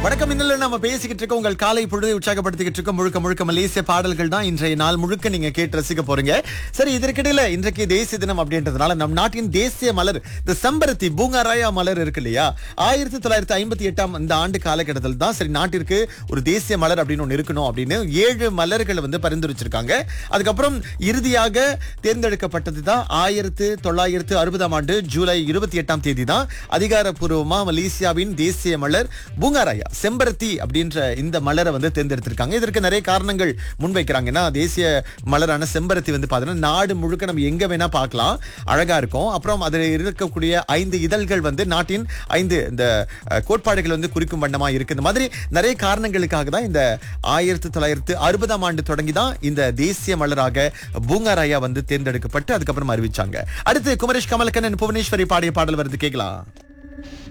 வணக்கம் இன்னும் நம்ம பேசிக்கிட்டு இருக்க உங்கள் காலை பொழுதை உற்சாகப்படுத்திக்கிட்டு இருக்க முழுக்க முழுக்க மலேசிய பாடல்கள் தான் இன்றைய நாள் முழுக்க நீங்க கேட்டு ரசிக்க போறீங்க சரி இதற்கிடையில இன்றைக்கு தேசிய தினம் அப்படின்றதுனால நம் நாட்டின் தேசிய மலர் இந்த செம்பருத்தி பூங்காராயா மலர் இருக்கு இல்லையா ஆயிரத்தி தொள்ளாயிரத்தி ஐம்பத்தி எட்டாம் இந்த ஆண்டு காலகட்டத்தில் தான் சரி நாட்டிற்கு ஒரு தேசிய மலர் அப்படின்னு ஒன்று இருக்கணும் அப்படின்னு ஏழு மலர்களை வந்து பரிந்துரைச்சிருக்காங்க அதுக்கப்புறம் இறுதியாக தேர்ந்தெடுக்கப்பட்டது தான் ஆயிரத்து தொள்ளாயிரத்து அறுபதாம் ஆண்டு ஜூலை இருபத்தி எட்டாம் தேதி தான் அதிகாரப்பூர்வமா மலேசியாவின் தேசிய மலர் பூங்காராயா செம்பருத்தி அப்படின்ற இந்த மலரை வந்து தேர்ந்தெடுத்திருக்காங்க இதற்கு நிறைய காரணங்கள் முன்வைக்கிறாங்க ஏன்னா தேசிய மலரான செம்பருத்தி வந்து பார்த்தீங்கன்னா நாடு முழுக்க நம்ம எங்க வேணா பார்க்கலாம் அழகா இருக்கும் அப்புறம் அதில் இருக்கக்கூடிய ஐந்து இதழ்கள் வந்து நாட்டின் ஐந்து இந்த அஹ், கோட்பாடுகள் வந்து குறிக்கும் வண்ணமா இருக்கு இந்த மாதிரி நிறைய காரணங்களுக்காக தான் இந்த ஆயிரத்தி தொள்ளாயிரத்து அறுபதாம் ஆண்டு தொடங்கி தான் இந்த தேசிய மலராக பூங்காராயா வந்து தேர்ந்தெடுக்கப்பட்டு அதுக்கப்புறம் அறிவிச்சாங்க அடுத்து குமரேஷ் கமலக்கண்ணன் புவனேஸ்வரி பாடிய பாடல் வருது கேட்கலாம்